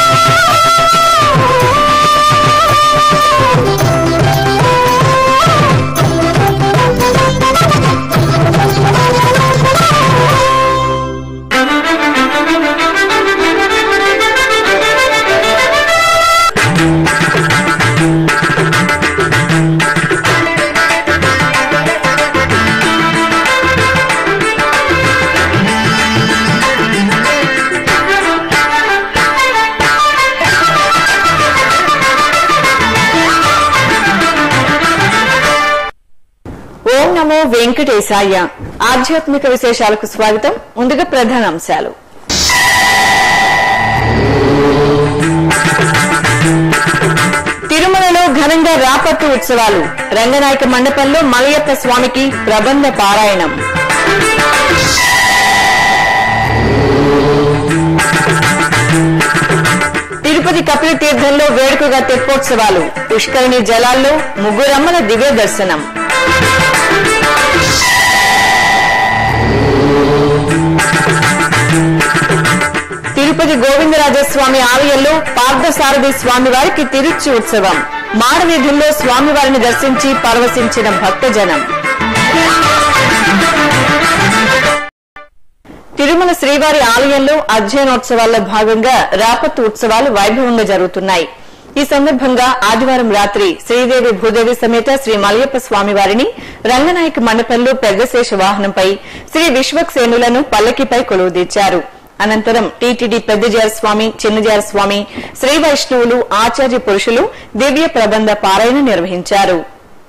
ఓం నమో వెంకటేశాయ ఆధ్యాత్మిక విశేషాలకు స్వాగతం ముందుగా ప్రధాన అంశాలు తిరుమలలో ఘనంగా రాపట్టు ఉత్సవాలు రంగనాయక మండపంలో మలయప్ప స్వామికి ప్రబంధ పారాయణం తిరుపతి కపిల తీర్థంలో వేడుకగా తెప్పోత్సవాలు పుష్కరిణి జలాల్లో ముగ్గురమ్మల దివ్య దర్శనం తిరుపతి గోవిందరాజస్వామి ఆలయంలో పార్థసారథి స్వామివారికి తిరుచి ఉత్సవం మాడవీధుల్లో స్వామివారిని దర్శించి పరవశించిన భక్తజనం తిరుమల శ్రీవారి ఆలయంలో అధ్యయనోత్సవాల్లో భాగంగా రాపత్తు ఉత్సవాలు వైభవంగా జరుగుతున్నాయి ఈ సందర్భంగా ఆదివారం రాత్రి శ్రీదేవి భూదేవి సమేత శ్రీ మలయప్ప స్వామివారిని రంగనాయక మండపంలో పెద్దశేష వాహనంపై శ్రీ విశ్వక్సేనులను పల్లకిపై కొలువుదీర్చారు అనంతరం టీటీడీ పెద్దజార స్వామి చిన్నజార స్వామి శ్రీ వైష్ణవులు ఆచార్య పురుషులు దివ్య ప్రబంధ పారాయణ నిర్వహించారు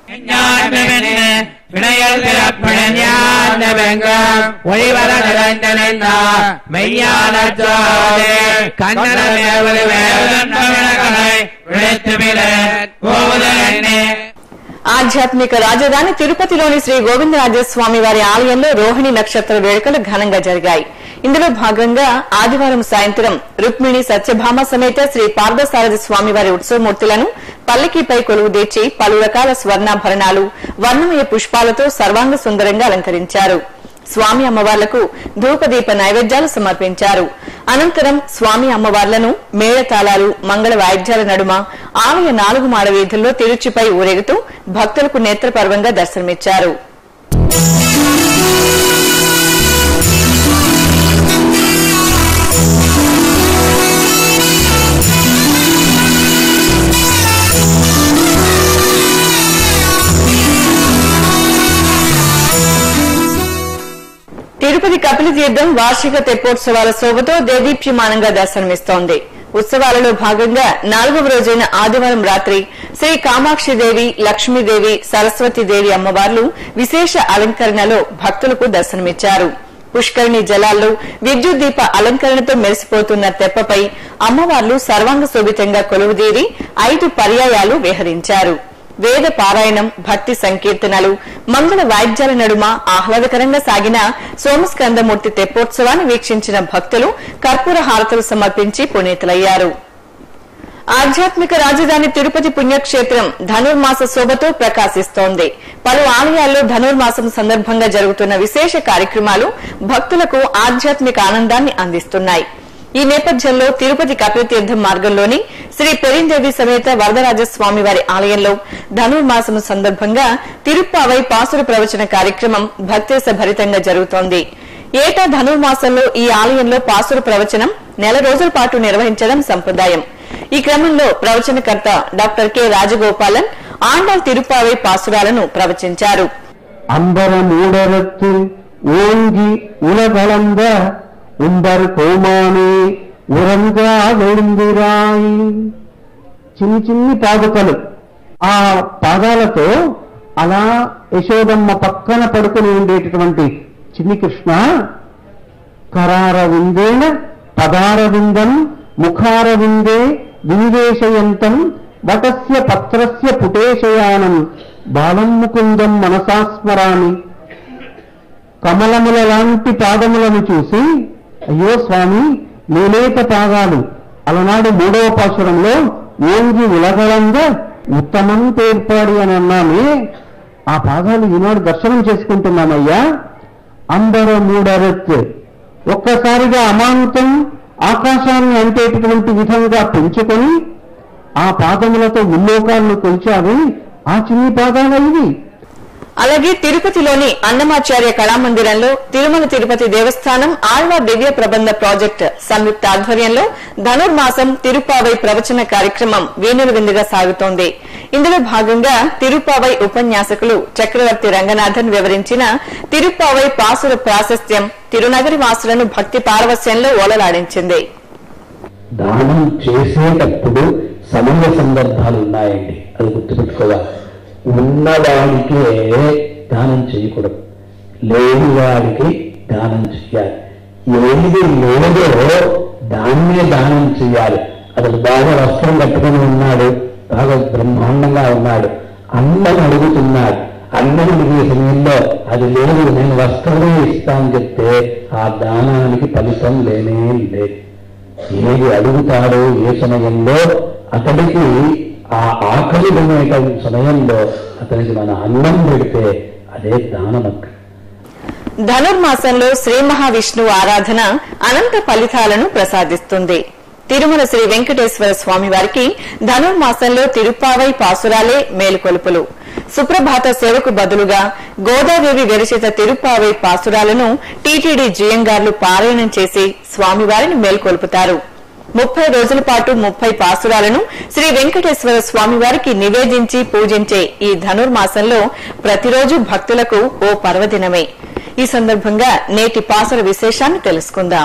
ఆధ్యాత్మిక రాజధాని తిరుపతిలోని శ్రీ గోవిందరాజస్వామి వారి ఆలయంలో రోహిణి నక్షత్ర వేడుకలు ఘనంగా జరిగాయి ఇందులో భాగంగా ఆదివారం సాయంత్రం రుక్మిణి సత్యభామ సమేత శ్రీ పార్థసారథి స్వామి వారి ఉత్సవమూర్తులను పల్లకీపై కొలువుదీర్చి పలు రకాల స్వర్ణాభరణాలు వర్ణమయ పుష్పాలతో సర్వాంగ సుందరంగా అలంకరించారు స్వామి అమ్మవార్లకు ధూపదీప నైవేద్యాలు సమర్పించారు అనంతరం స్వామి అమ్మవార్లను మేళతాళాలు మంగళ వాయిద్యాల నడుమ ఆలయ నాలుగు మాడ వీధుల్లో తిరుచిపై ఊరేగుతూ భక్తులకు నేత్రపర్వంగా దర్శనమిచ్చారు తిరుపతి కపిల తీర్థం వార్షిక తెప్పోత్సవాల శోభతో దేదీప్యమానంగా దర్శనమిస్తోంది ఉత్సవాలలో భాగంగా నాలుగవ రోజైన ఆదివారం రాత్రి శ్రీ కామాక్షిదేవి లక్ష్మీదేవి సరస్వతీదేవి అమ్మవార్లు విశేష అలంకరణలో భక్తులకు దర్శనమిచ్చారు పుష్కరిణి జలాల్లో విద్యుత్ దీప అలంకరణతో మెరిసిపోతున్న తెప్పపై అమ్మవార్లు సర్వాంగ శోభితంగా కొలువుదీరి ఐదు పర్యాయాలు విహరించారు వేద పారాయణం భక్తి సంకీర్తనలు మంగళ వాయిద్యాల నడుమ ఆహ్లాదకరంగా సాగిన సోమస్కందమూర్తి తెప్పోత్సవాన్ని వీక్షించిన భక్తులు కర్పూర హారతులు సమర్పించి పునీతులయ్యారు ఆధ్యాత్మిక రాజధాని తిరుపతి పుణ్యక్షేత్రం ధనుర్మాస శోభతో ప్రకాశిస్తోంది పలు ఆలయాల్లో ధనుర్మాసం సందర్భంగా జరుగుతున్న విశేష కార్యక్రమాలు భక్తులకు ఆధ్యాత్మిక ఆనందాన్ని అందిస్తున్నాయి ఈ నేపథ్యంలో తిరుపతి కపిలతీర్థం మార్గంలోని శ్రీ పెరిందేవి సమేత వరదరాజస్వామి వారి ఆలయంలో ధనుర్మాసం సందర్భంగా తిరుప్పావై పాసుర ప్రవచన కార్యక్రమం భక్తేశ భరితంగా జరుగుతోంది ఏటా ధనుర్మాసంలో ఈ ఆలయంలో పాసుర ప్రవచనం నెల రోజుల పాటు నిర్వహించడం సంప్రదాయం ఈ క్రమంలో ప్రవచనకర్త డాక్టర్ కె రాజగోపాలన్ ఆండాల్ తిరుప్పావై పాసురాలను ప్రవచించారు அம்பர மூடரத்து ஓங்கி உலகளந்த உம்பர் கோமானே ఉరంగా వెళుందిరాయి చిన్ని చిన్ని పాదుకలు ఆ పాదాలతో అలా యశోదమ్మ పక్కన పడుకుని ఉండేటటువంటి చిన్ని కృష్ణ కరార విందేన పదార విందం ముఖార విందే వినివేశయంతం వటస్య పత్రస్య పుటేశయానం బాలం ముకుందం మనసాస్మరామి కమలముల లాంటి పాదములను చూసి అయ్యో స్వామి నేనేత పాదాలు అలనాడు మూడవ పాసురంలో ఓంగి ఉలగలంగా ఉత్తమం పేర్పాడి అని అన్నామే ఆ పాదాలు ఈనాడు దర్శనం చేసుకుంటున్నామయ్యా అంబర మూడరెత్ ఒక్కసారిగా అమాంతం ఆకాశాన్ని అంటేటటువంటి విధంగా పెంచుకొని ఆ పాదములతో ముల్లోకాలను కొలిచావి ఆ చిన్ని పాదాలు ఇవి అలాగే తిరుపతిలోని అన్నమాచార్య కళామందిరంలో తిరుమల తిరుపతి దేవస్థానం ఆళ్వార్ దివ్య ప్రబంధ ప్రాజెక్ట్ సంయుక్త ఆధ్వర్యంలో ధనుర్మాసం తిరుపావై ప్రవచన కార్యక్రమం వేణుల విందుగా సాగుతోంది ఇందులో భాగంగా తిరుపావై ఉపన్యాసకులు చక్రవర్తి రంగనాథన్ వివరించిన తిరుపావై పాసుల ప్రాశస్త్యం తిరునగరి వాసులను భక్తి పారవస్యంలో ఓలలాడించింది దానం చేసేటప్పుడు సమయ సందర్భాలు ఉన్నాయండి అది గుర్తుపెట్టుకోవాలి ఉన్నవాడికే దానం చేయకూడదు లేని వాడికి దానం చేయాలి ఏది లేదో దాన్నే దానం చేయాలి అతను బాగా వస్త్రం కట్టుకుని ఉన్నాడు బాగా బ్రహ్మాండంగా ఉన్నాడు అన్నం అడుగుతున్నాడు అన్నం అడిగే సమయంలో అది లేదు నేను వస్త్రమే ఇస్తాను చెప్తే ఆ దానానికి ఫలితం లేనే లేదు ఏది అడుగుతాడో ఏ సమయంలో అతడికి ఆ ఆకలి ఉండేట సమయంలో అతనికి మన అన్నం పెడితే అదే దానమక్క ధనుర్మాసంలో శ్రీ మహావిష్ణువు ఆరాధన అనంత ఫలితాలను ప్రసాదిస్తుంది తిరుమల శ్రీ వెంకటేశ్వర స్వామి వారికి ధనుర్మాసంలో తిరుపావై పాసురాలే మేలుకొలుపులు సుప్రభాత సేవకు బదులుగా గోదాదేవి విరచిత తిరుపావై పాసురాలను టీటీడీ జియంగార్లు పారాయణం చేసి స్వామివారిని మేల్కొల్పుతారు ముప్పై రోజుల పాటు ముప్పై పాసురాలను శ్రీ వెంకటేశ్వర స్వామివారికి నివేదించి పూజించే ఈ ధనుర్మాసంలో ప్రతిరోజు భక్తులకు ఓ పర్వదినమే ఈ సందర్భంగా నేటి పాసుర విశేషాన్ని తెలుసుకుందాం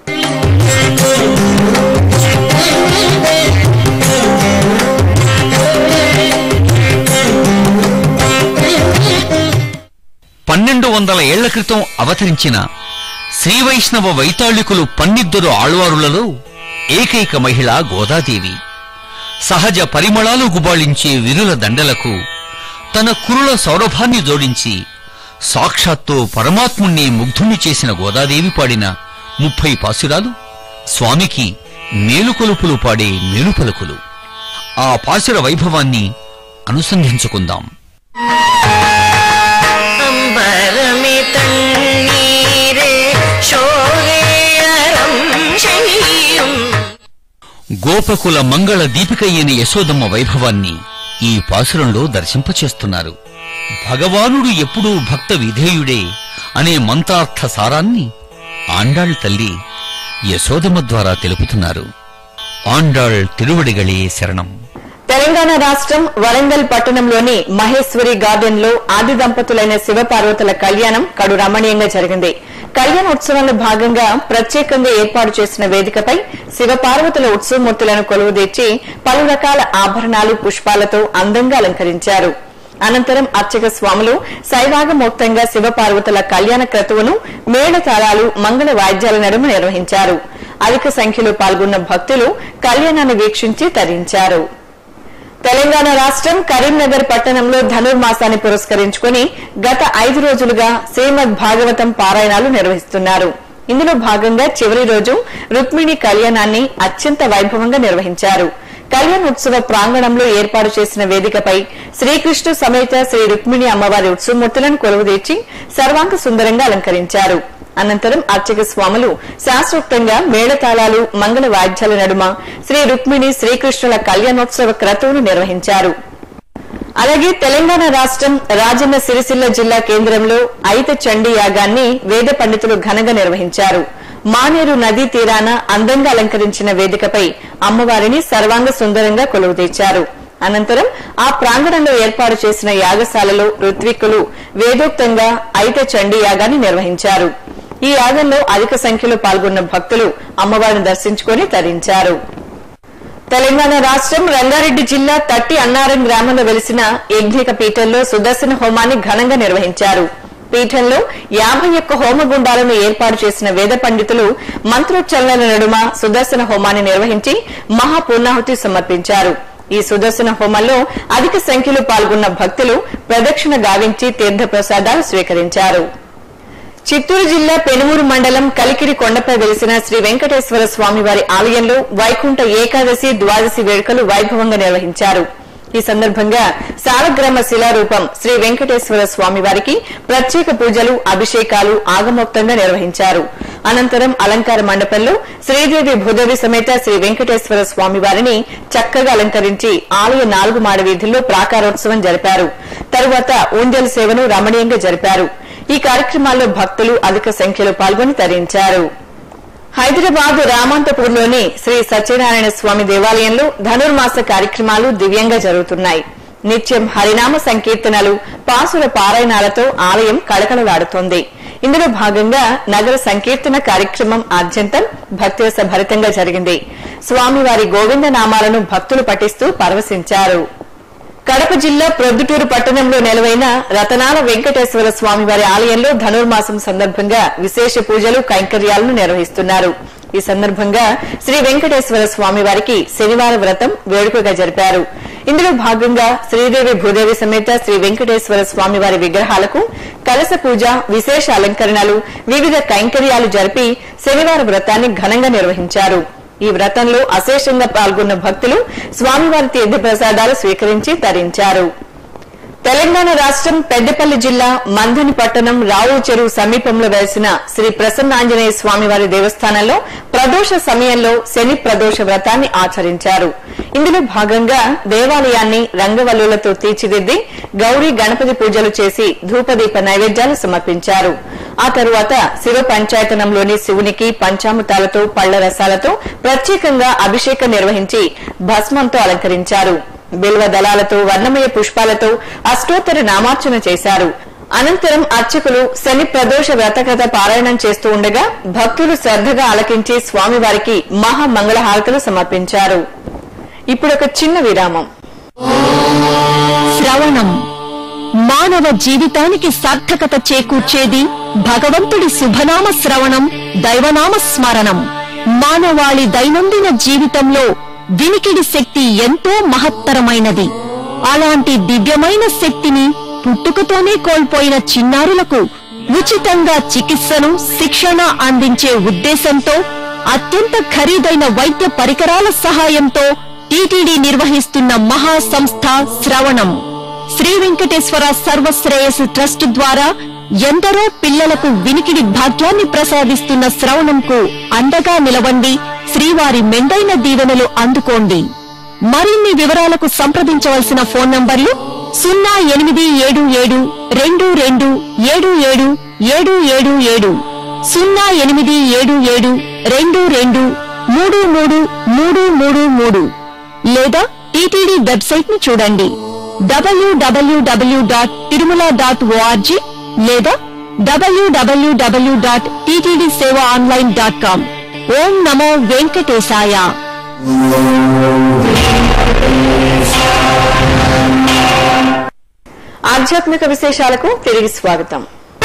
పన్నెండు వందల ఏళ్ల క్రితం అవతరించిన శ్రీవైష్ణవ వైతాళికులు పన్నిద్దరు ఆళ్వారులలో ఏకైక మహిళ గోదాదేవి సహజ పరిమళాలు గుబాళించే విరుల దండలకు తన కురుల సౌరభాన్ని జోడించి సాక్షాత్తు పరమాత్ముణ్ణి ముగ్ధుణ్ణి చేసిన గోదాదేవి పాడిన ముప్పై పాసురాలు స్వామికి మేలుకొలుపులు పాడే మేలుపలుకులు ఆ పాసుర వైభవాన్ని అనుసంధించుకుందాం അമ്പരമി തണ്ണീരേ ശോരേയരം ചെയ്യും గోపకుల మంగళ దీపికయ్యని యశోదమ్మ వైభవాన్ని ఈ పాసురంలో దర్శింపచేస్తున్నారు భగవానుడు ఎప్పుడూ భక్త విధేయుడే అనే మంత్రార్థ సారాన్ని ఆండాళ్ తల్లి యశోదమ్మ ద్వారా తెలుపుతున్నారు ఆండాళ్ తిరువడిగళే శరణం తెలంగాణ రాష్ట్రం వరంగల్ పట్టణంలోని మహేశ్వరి గార్డెన్ లో ఆది దంపతులైన శివపార్వతుల కళ్యాణం కడు రమణీయంగా జరిగింది కళ్యాణోత్సవంలో భాగంగా ప్రత్యేకంగా ఏర్పాటు చేసిన వేదికపై శివపార్వతుల ఉత్సవమూర్తులను కొలువుదీర్చి పలు రకాల ఆభరణాలు పుష్పాలతో అందంగా అలంకరించారు అనంతరం అర్చక స్వాములు శైవాగమోక్తంగా శివపార్వతుల కళ్యాణ క్రతువును మేళతాళాలు మంగళ వాయిద్యాల నడుమ నిర్వహించారు అధిక సంఖ్యలో పాల్గొన్న భక్తులు కళ్యాణాన్ని వీక్షించి తరించారు తెలంగాణ రాష్ట్రం కరీంనగర్ పట్టణంలో ధనుర్మాసాన్ని పురస్కరించుకుని గత ఐదు రోజులుగా శ్రీమద్ భాగవతం పారాయణాలు నిర్వహిస్తున్నారు ఇందులో భాగంగా చివరి రోజు రుక్మిణి కళ్యాణాన్ని అత్యంత వైభవంగా నిర్వహించారు కళ్యాణోత్సవ ప్రాంగణంలో ఏర్పాటు చేసిన వేదికపై శ్రీకృష్ణు సమేత శ్రీ రుక్మిణి అమ్మవారి ఉత్సవమూర్తులను కొలువుదీర్చి సర్వాంగ సుందరంగా అలంకరించారు అనంతరం అర్చక స్వాములు శాస్త్రోక్తంగా మేళతాళాలు మంగళ వాయిద్యాల నడుమ శ్రీ రుక్మిణి శ్రీకృష్ణుల కళ్యాణోత్సవ క్రతువును నిర్వహించారు అలాగే తెలంగాణ రాష్ట్రం రాజన్న సిరిసిల్ల జిల్లా కేంద్రంలో ఐత చండీ యాగాన్ని వేద పండితులు ఘనంగా నిర్వహించారు మానేరు నదీ తీరాన అందంగా అలంకరించిన వేదికపై అమ్మవారిని సర్వాంగ సుందరంగా కొలువుతీర్చారు అనంతరం ఆ ప్రాంగణంలో ఏర్పాటు చేసిన యాగశాలలో ఋత్విక్కులు వేదోక్తంగా ఐత చండీ యాగాన్ని నిర్వహించారు ఈ యాగంలో అధిక సంఖ్యలో పాల్గొన్న భక్తులు అమ్మవారిని దర్శించుకుని తరించారు తెలంగాణ రాష్ట్రం రంగారెడ్డి జిల్లా తట్టి అన్నారం గ్రామంలో వెలిసిన యజ్ఞిక పీఠంలో సుదర్శన హోమాన్ని ఘనంగా నిర్వహించారు పీఠంలో యాభై ఒక్క హోమగుండాలను ఏర్పాటు చేసిన వేద పండితులు మంత్రోచ్చరణల నడుమ సుదర్శన హోమాన్ని నిర్వహించి మహాపూర్ణాహుతి సమర్పించారు ఈ సుదర్శన హోమంలో అధిక సంఖ్యలో పాల్గొన్న భక్తులు ప్రదక్షిణ గావించి తీర్థ ప్రసాదాలు స్వీకరించారు చిత్తూరు జిల్లా పెనుమూరు మండలం కలికిరి కొండపై వెలిసిన శ్రీ వెంకటేశ్వర స్వామివారి ఆలయంలో వైకుంఠ ఏకాదశి ద్వాదశి వేడుకలు వైభవంగా నిర్వహించారు ఈ సందర్భంగా సాలగ్రామ శిలారూపం శ్రీ వెంకటేశ్వర స్వామి వారికి ప్రత్యేక పూజలు అభిషేకాలు ఆగమోక్తంగా నిర్వహించారు అనంతరం అలంకార మండపంలో శ్రీదేవి భూదేవి సమేత శ్రీ వెంకటేశ్వర స్వామి వారిని చక్కగా అలంకరించి ఆలయ నాలుగు మాడ వీధుల్లో ప్రాకారోత్సవం జరిపారు తరువాత ఊంజల్ సేవను రమణీయంగా జరిపారు ఈ కార్యక్రమాల్లో భక్తులు అధిక సంఖ్యలో పాల్గొని తరించారు హైదరాబాద్ రామంతపూర్లోని శ్రీ సత్యనారాయణ స్వామి దేవాలయంలో ధనుర్మాస కార్యక్రమాలు దివ్యంగా జరుగుతున్నాయి నిత్యం హరినామ సంకీర్తనలు పాసుల పారాయణాలతో ఆలయం కళకళలాడుతోంది ఇందులో భాగంగా నగర సంకీర్తన కార్యక్రమం ఆద్యంతం భక్తిరస భరితంగా జరిగింది స్వామివారి గోవింద నామాలను భక్తులు పఠిస్తూ పరవశించారు కడప జిల్లా ప్రొద్దుటూరు పట్టణంలో నెలవైన రతనాల వెంకటేశ్వర స్వామి వారి ఆలయంలో ధనుర్మాసం సందర్భంగా విశేష పూజలు కైంకర్యాలను నిర్వహిస్తున్నారు ఈ సందర్భంగా శ్రీ వెంకటేశ్వర స్వామి వారికి శనివార వ్రతం వేడుకగా జరిపారు ఇందులో భాగంగా శ్రీదేవి భూదేవి సమేత శ్రీ వెంకటేశ్వర స్వామి వారి విగ్రహాలకు కలస పూజ విశేష అలంకరణలు వివిధ కైంకర్యాలు జరిపి శనివార వ్రతాన్ని ఘనంగా నిర్వహించారు ఈ వ్రతంలో అశేషంగా పాల్గొన్న భక్తులు స్వామివారి తీర్థ ప్రసాదాలు స్వీకరించి తరించారు తెలంగాణ రాష్ట్రం పెద్దపల్లి జిల్లా మందని పట్టణం రావు చెరువు సమీపంలో వెలిసిన శ్రీ ప్రసన్నాంజనేయ స్వామివారి దేవస్థానంలో ప్రదోష సమయంలో శని ప్రదోష వ్రతాన్ని ఆచరించారు ఇందులో భాగంగా దేవాలయాన్ని రంగవల్లులతో తీర్చిదిద్ది గౌరీ గణపతి పూజలు చేసి ధూపదీప నైవేద్యాలు సమర్పించారు ఆ తరువాత శివ పంచాయతనంలోని శివునికి పంచామృతాలతో పళ్ల రసాలతో ప్రత్యేకంగా అభిషేకం నిర్వహించి భస్మంతో అలంకరించారు బిల్వ దళాలతో వర్ణమయ పుష్పాలతో అష్టోత్తర నామార్చన చేశారు అనంతరం అర్చకులు శని ప్రదోష వ్రతకథ పారాయణం చేస్తూ ఉండగా భక్తులు శ్రద్దగా ఆలకించి స్వామివారికి మహా మంగళహారతులు సమర్పించారు ఇప్పుడు ఒక చిన్న విరామం శ్రవణం మానవ జీవితానికి సార్థకత చేకూర్చేది భగవంతుడి శుభనామ శ్రవణం దైవనామ స్మరణం మానవాళి దైనందిన జీవితంలో వినికిడి శక్తి ఎంతో మహత్తరమైనది అలాంటి దివ్యమైన శక్తిని పుట్టుకతోనే కోల్పోయిన చిన్నారులకు ఉచితంగా చికిత్సను శిక్షణ అందించే ఉద్దేశంతో అత్యంత ఖరీదైన వైద్య పరికరాల సహాయంతో టీటీడీ నిర్వహిస్తున్న మహా సంస్థ శ్రవణం శ్రీ వెంకటేశ్వర సర్వశ్రేయస్ ట్రస్ట్ ద్వారా ఎందరో పిల్లలకు వినికిడి భాగ్యాన్ని ప్రసాదిస్తున్న శ్రవణంకు అండగా నిలవండి శ్రీవారి మెండైన దీవెనలు అందుకోండి మరిన్ని వివరాలకు సంప్రదించవలసిన ఫోన్ నంబర్లు సున్నా ఎనిమిది ఏడు ఏడు రెండు రెండు ఏడు ఏడు ఏడు ఏడు ఏడు సున్నా ఎనిమిది ఏడు ఏడు రెండు రెండు మూడు మూడు మూడు మూడు మూడు లేదా టీటీడీ వెబ్సైట్ ని చూడండి WWW dot Tirumala dot ORG లేదా WWW dot TTD seva online dot com ఓం నమో వెంకటేశాయ ఆధ్యాత్మిక విశేషాలకు తిరిగి స్వాగతం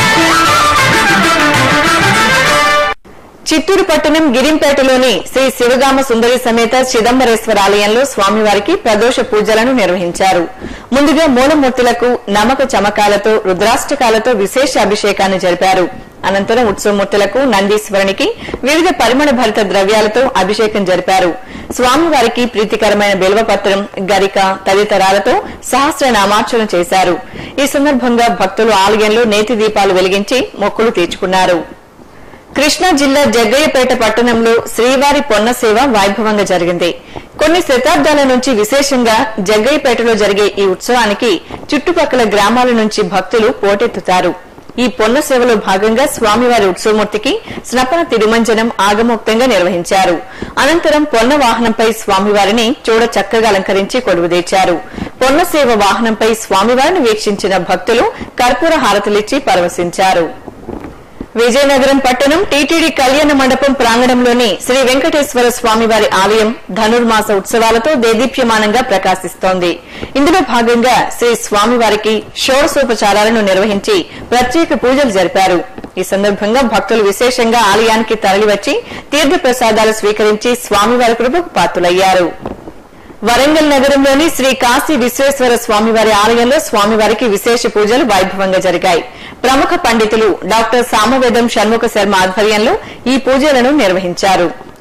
చిత్తూరు పట్టణం గిరింపేటలోని శ్రీ శివగామ సుందరి సమేత చిదంబరేశ్వర ఆలయంలో స్వామివారికి ప్రదోష పూజలను నిర్వహించారు ముందుగా మూలమూర్తులకు నమక చమకాలతో రుద్రాష్టకాలతో విశేష అభిషేకాన్ని జరిపారు అనంతరం ఉత్సవమూర్తులకు నందీశ్వరునికి వివిధ పరిమళ భరిత ద్రవ్యాలతో అభిషేకం జరిపారు స్వామివారికి ప్రీతికరమైన బిల్వపత్రం గరిక తదితరాలతో సహస్ర నామార్చన చేశారు ఈ సందర్భంగా భక్తులు ఆలయంలో నేతి దీపాలు వెలిగించి మొక్కులు తీర్చుకున్నారు కృష్ణా జిల్లా జగ్గయ్యపేట పట్టణంలో శ్రీవారి పొన్న సేవ వైభవంగా జరిగింది కొన్ని శతాబ్దాల నుంచి విశేషంగా జగ్గయ్యపేటలో జరిగే ఈ ఉత్సవానికి చుట్టుపక్కల గ్రామాల నుంచి భక్తులు పోటెత్తుతారు ఈ పొన్న సేవలో భాగంగా స్వామివారి ఉత్సవమూర్తికి స్నపన తిరుమంజనం ఆగమోక్తంగా నిర్వహించారు అనంతరం పొన్న వాహనంపై స్వామివారిని చూడ చక్కగా అలంకరించి కొలువుదీర్చారు పొన్న సేవ వాహనంపై స్వామివారిని వీక్షించిన భక్తులు కర్పూర హారతులిచ్చి పరవశించారు విజయనగరం పట్టణం టీటీడీ కళ్యాణ మండపం ప్రాంగణంలోని శ్రీ వెంకటేశ్వర స్వామివారి ఆలయం ధనుర్మాస ఉత్సవాలతో దేదీప్యమానంగా ప్రకాశిస్తోంది ఇందులో భాగంగా శ్రీ స్వామివారికి షోడశోపచారాలను నిర్వహించి ప్రత్యేక పూజలు జరిపారు ఈ సందర్భంగా భక్తులు విశేషంగా ఆలయానికి తరలివచ్చి తీర్థ ప్రసాదాలు స్వీకరించి స్వామివారి కృపకు పాత్రులయ్యారు వరంగల్ నగరంలోని శ్రీ కాశీ విశ్వేశ్వర స్వామివారి ఆలయంలో స్వామివారికి విశేష పూజలు వైభవంగా జరిగాయి ప్రముఖ పండితులు డాక్టర్ సామవేదం షణ్ముఖ శర్మ ఆధ్వర్యంలో ఈ పూజలను నిర్వహించారు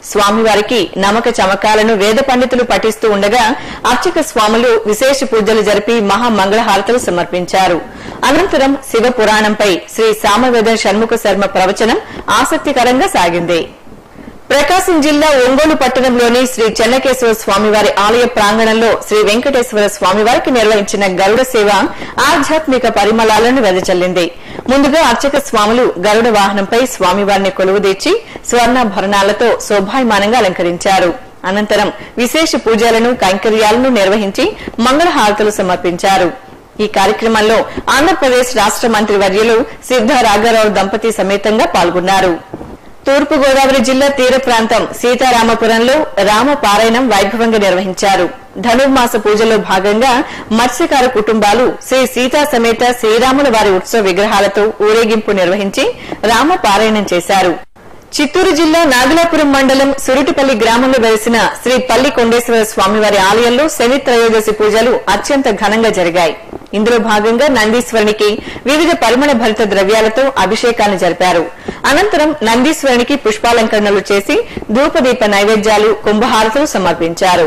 స్వామివారికి నమక చమకాలను వేద పండితులు పఠిస్తూ ఉండగా అర్చక స్వాములు విశేష పూజలు జరిపి మహా మంగళహారతులు సమర్పించారు అనంతరం శివ పురాణంపై శ్రీ సామవేద షణ్ముఖ శర్మ ప్రవచనం ఆసక్తికరంగా సాగింది ప్రకాశం జిల్లా ఒంగోలు పట్టణంలోని శ్రీ చెన్నకేశ్వర స్వామివారి ఆలయ ప్రాంగణంలో శ్రీ వెంకటేశ్వర స్వామివారికి నిర్వహించిన గరుడ సేవ ఆధ్యాత్మిక పరిమళాలను వెదజల్లింది ముందుగా అర్చక స్వాములు గరుడ వాహనంపై స్వామివారిని కొలువుదీర్చి స్వర్ణాభరణాలతో శోభాయమానంగా అలంకరించారు అనంతరం విశేష పూజలను కైంకర్యాలను నిర్వహించి మంగళహారతులు సమర్పించారు ఈ కార్యక్రమంలో ఆంధ్రప్రదేశ్ రాష్ట మంత్రి వర్యులు సిద్ధ రాఘారావు దంపతి సమేతంగా పాల్గొన్నారు తూర్పు గోదావరి జిల్లా తీర ప్రాంతం సీతారామపురంలో రామ పారాయణం వైభవంగా నిర్వహించారు ధనుర్మాస పూజలో భాగంగా మత్స్యకార కుటుంబాలు శ్రీ సీతా సమేత శ్రీరాముల వారి ఉత్సవ విగ్రహాలతో ఊరేగింపు నిర్వహించి రామ పారాయణం చేశారు చిత్తూరు జిల్లా నాగలాపురం మండలం సురుటిపల్లి గ్రామంలో వెలిసిన శ్రీ పల్లి కొండేశ్వర స్వామివారి ఆలయంలో శని త్రయోదశి పూజలు అత్యంత ఘనంగా జరిగాయి ఇందులో భాగంగా నందీశ్వరునికి వివిధ పరిమళ భరిత ద్రవ్యాలతో అభిషేకాన్ని జరిపారు అనంతరం నందీశ్వరునికి పుష్పాలంకరణలు చేసి ధూపదీప నైవేద్యాలు కుంభహారతులు సమర్పించారు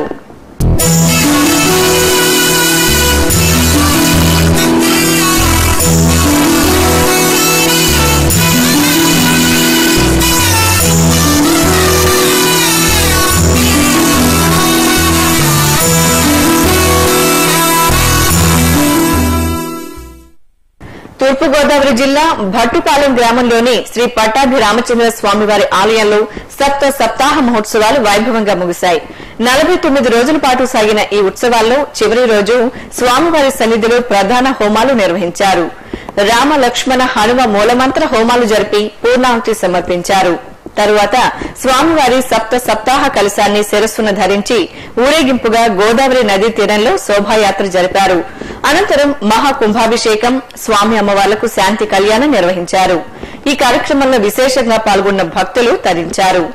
తూర్పుగోదావరి జిల్లా భట్టుపాలెం గ్రామంలోని శ్రీ పట్టాభి రామచంద్ర స్వామివారి ఆలయంలో సప్త సప్తాహ మహోత్సవాలు వైభవంగా ముగిశాయి నలభై తొమ్మిది రోజుల పాటు సాగిన ఈ ఉత్సవాల్లో చివరి రోజు స్వామివారి సన్నిధిలో ప్రధాన హోమాలు నిర్వహించారు రామ లక్ష్మణ హనుమ మూలమంత్ర హోమాలు జరిపి పూర్ణాహుతి సమర్పించారు తరువాత స్వామివారి సప్త సప్తాహ కలశాన్ని శిరస్సును ధరించి ఊరేగింపుగా గోదావరి నదీ తీరంలో శోభాయాత్ర జరిపారు అనంతరం మహాకుంభాభిషేకం స్వామి అమ్మవార్లకు శాంతి కళ్యాణం నిర్వహించారు ఈ కార్యక్రమంలో విశేషంగా పాల్గొన్న భక్తులు తరించారు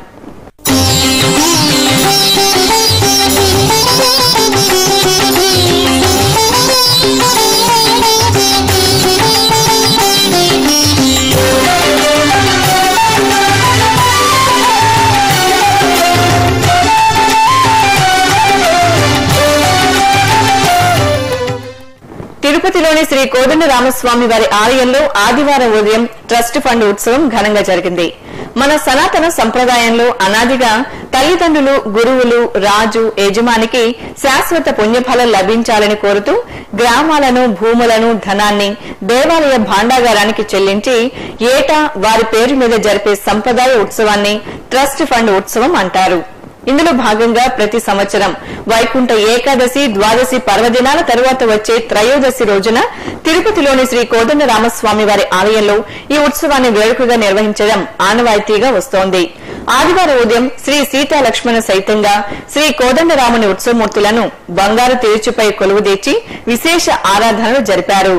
తిరుపతిలోని శ్రీ కోదండ రామస్వామి వారి ఆలయంలో ఆదివారం ఉదయం ట్రస్ట్ ఫండ్ ఉత్సవం ఘనంగా జరిగింది మన సనాతన సంప్రదాయంలో అనాదిగా తల్లిదండ్రులు గురువులు రాజు యజమానికి శాశ్వత పుణ్యఫలం లభించాలని కోరుతూ గ్రామాలను భూములను ధనాన్ని దేవాలయ భాండాగారానికి చెల్లించి ఏటా వారి పేరు మీద జరిపే సంప్రదాయ ఉత్సవాన్ని ట్రస్ట్ ఫండ్ ఉత్సవం అంటారు ఇందులో భాగంగా ప్రతి సంవత్సరం వైకుంఠ ఏకాదశి ద్వాదశి పర్వదినాల తరువాత వచ్చే త్రయోదశి రోజున తిరుపతిలోని శ్రీ కోదండ రామస్వామి వారి ఆలయంలో ఈ ఉత్సవాన్ని వేడుకగా నిర్వహించడం ఆనవాయితీగా వస్తోంది ఆదివారం ఉదయం శ్రీ సీతా లక్ష్మణ సైతంగా శ్రీ కోదండరాముని ఉత్సవమూర్తులను బంగారు తీర్చిపై కొలువుదీర్చి విశేష ఆరాధనలు జరిపారు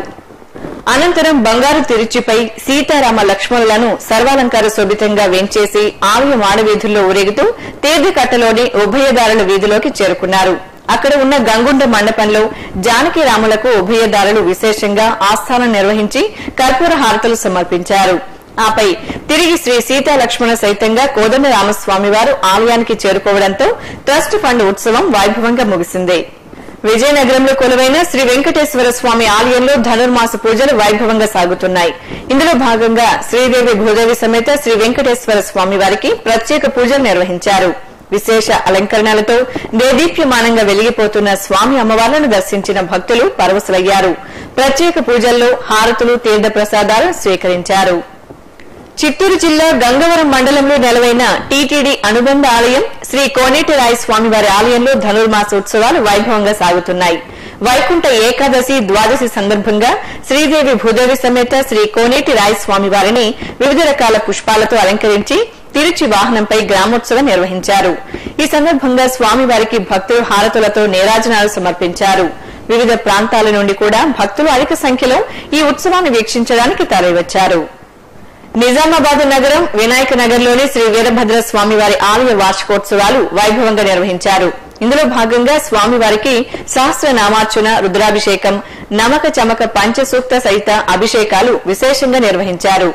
అనంతరం బంగారు తిరుచిపై సీతారామ లక్ష్మణులను సర్వాలంకార శోభితంగా వేంచేసి ఆలయ మాడవీధుల్లో ఊరేగుతూ తీర్థకట్టలోని ఉభయదారుల వీధిలోకి చేరుకున్నారు అక్కడ ఉన్న గంగుండ మండపంలో జానకి రాములకు ఉభయదారులు విశేషంగా ఆస్థానం నిర్వహించి కర్పూర హారతులు సమర్పించారు ఆపై తిరిగి శ్రీ సీతా లక్ష్మణ సైతంగా కోదండ రామస్వామి వారు ఆలయానికి చేరుకోవడంతో ట్రస్ట్ ఫండ్ ఉత్సవం వైభవంగా ముగిసింది విజయనగరంలో కొలువైన శ్రీ వెంకటేశ్వర స్వామి ఆలయంలో ధనుర్మాస పూజలు వైభవంగా సాగుతున్నాయి ఇందులో భాగంగా శ్రీదేవి భూదేవి సమేత శ్రీ వెంకటేశ్వర స్వామి వారికి ప్రత్యేక పూజలు నిర్వహించారు విశేష అలంకరణలతో దేదీప్యమానంగా వెలిగిపోతున్న స్వామి అమ్మవార్లను దర్శించిన భక్తులు పరవశులయ్యారు ప్రత్యేక పూజల్లో హారతులు తీర్థ ప్రసాదాలు స్వీకరించారు చిత్తూరు జిల్లా గంగవరం మండలంలో నెలవైన టీటీడీ అనుబంధ ఆలయం శ్రీ కోనేటి రాయ స్వామివారి ఆలయంలో ధనుర్మాస ఉత్సవాలు వైభవంగా సాగుతున్నాయి వైకుంఠ ఏకాదశి ద్వాదశి సందర్భంగా శ్రీదేవి భూదేవి సమేత శ్రీ కోనేటి రాయ స్వామివారిని వివిధ రకాల పుష్పాలతో అలంకరించి తిరుచి వాహనంపై గ్రామోత్సవం నిర్వహించారు ఈ సందర్భంగా స్వామివారికి భక్తులు హారతులతో నీరాజనాలు సమర్పించారు వివిధ ప్రాంతాల నుండి కూడా భక్తులు అధిక సంఖ్యలో ఈ ఉత్సవాన్ని వీక్షించడానికి తరలివచ్చారు నిజామాబాద్ నగరం వినాయక నగర్లోని శ్రీ వీరభద్ర స్వామివారి ఆలయ వార్షికోత్సవాలు వైభవంగా నిర్వహించారు ఇందులో భాగంగా స్వామివారికి సహస్రనామార్చన రుద్రాభిషేకం నమక చమక పంచసూక్త సహిత అభిషేకాలు విశేషంగా నిర్వహించారు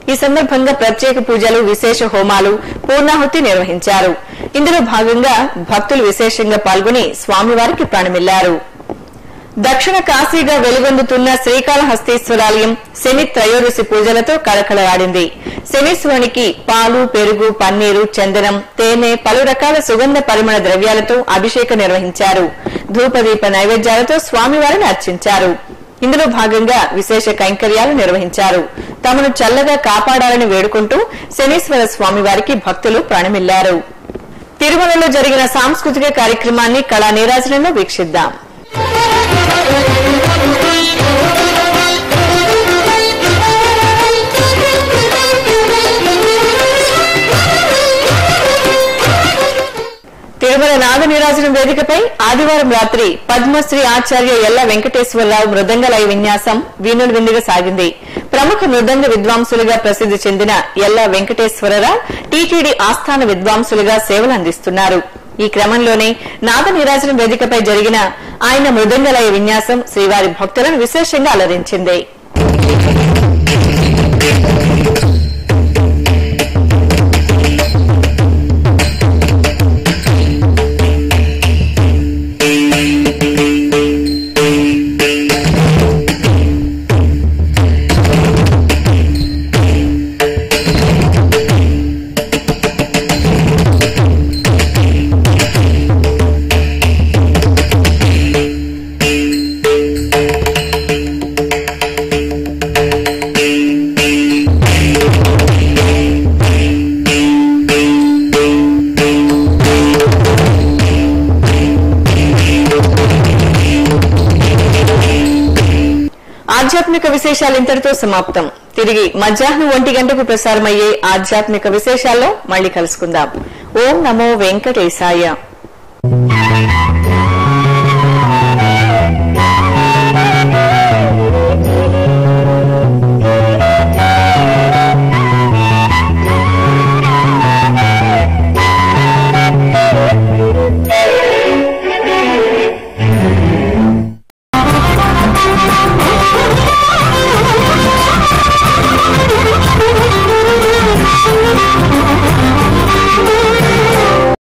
ఈ సందర్భంగా ప్రత్యేక పూజలు విశేష హోమాలు పూర్ణాహుతి నిర్వహించారు ఇందులో భాగంగా భక్తులు విశేషంగా పాల్గొని స్వామివారికి ప్రాణమిల్లారు దక్షిణ కాశీగా వెలుగొందుతున్న శ్రీకాళహస్తీశ్వరాలయం శని త్రయోదశి పూజలతో కళకళలాడింది శనీశ్వరునికి పాలు పెరుగు పన్నీరు చందనం తేనె పలు రకాల సుగంధ పరిమళ ద్రవ్యాలతో అభిషేకం నిర్వహించారు ధూపదీప నైవేద్యాలతో స్వామివారిని అర్చించారు ఇందులో భాగంగా విశేష కైంకర్యాలు నిర్వహించారు తమను చల్లగా కాపాడాలని వేడుకుంటూ శనీశ్వర స్వామివారికి భక్తులు ప్రాణమిల్లారు తిరుమలలో జరిగిన సాంస్కృతిక కార్యక్రమాన్ని కళా నీరాజనంలో వీక్షిద్దాం తిరుమల నాద నీరాజనం వేదికపై ఆదివారం రాత్రి పద్మశ్రీ ఆచార్య ఎల్ల వెంకటేశ్వరరావు మృదంగలయ విన్యాసం వీణులు విందుగా సాగింది ప్రముఖ మృదంగ విద్వాంసులుగా ప్రసిద్ది చెందిన ఎల్ల వెంకటేశ్వరరావు టీటీడీ ఆస్థాన విద్వాంసులుగా సేవలు అందిస్తున్నారు ఈ క్రమంలోనే నాద నీరాజనం వేదికపై జరిగిన ఆయన మృదంగలయ విన్యాసం శ్రీవారి భక్తులను విశేషంగా అలరించింది ఆధ్యాత్మిక విశేషాలు ఇంతటితో సమాప్తం తిరిగి మధ్యాహ్నం ఒంటి గంటకు ప్రసారమయ్యే ఆధ్యాత్మిక విశేషాల్లో మళ్ళీ కలుసుకుందాం ఓం నమో వెంకటేశాయ